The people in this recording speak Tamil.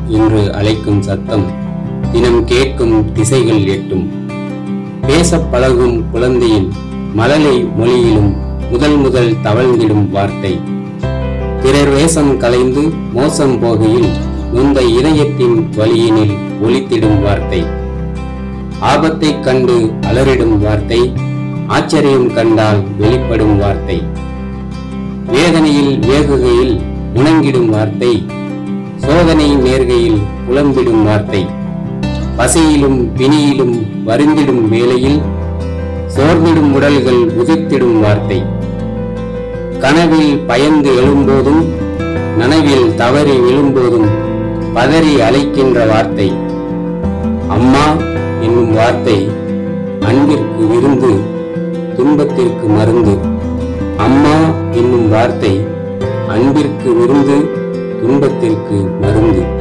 என்று அழைக்கும் சத்தம் தினம் கேட்கும் திசைகள் எட்டும் பேசப் பழகும் குழந்தையின் மழலை மொழியிலும் முதல் முதல் தவழ்ந்திடும் வார்த்தை பிறர் வேஷம் கலைந்து மோசம் போகையில் நொந்த இதயத்தின் வழியினில் ஒலித்திடும் வார்த்தை ஆபத்தைக் கண்டு அலறிடும் வார்த்தை ஆச்சரியம் கண்டால் வெளிப்படும் வார்த்தை வேதனையில் வேகுகையில் உணங்கிடும் வார்த்தை சோதனை நேர்கையில் புலம்பிடும் வார்த்தை பசியிலும் பிணியிலும் வருந்திடும் வேளையில் சோர்ந்திடும் உடல்கள் உதிர்த்திடும் வார்த்தை கனவில் பயந்து எழும்போதும் நனவில் தவறி விழும்போதும் பதறி அழைக்கின்ற வார்த்தை அம்மா என்னும் வார்த்தை அன்பிற்கு விருந்து துன்பத்திற்கு மருந்து அம்மா என்னும் வார்த்தை அன்பிற்கு விருந்து துன்பத்திற்கு மருந்து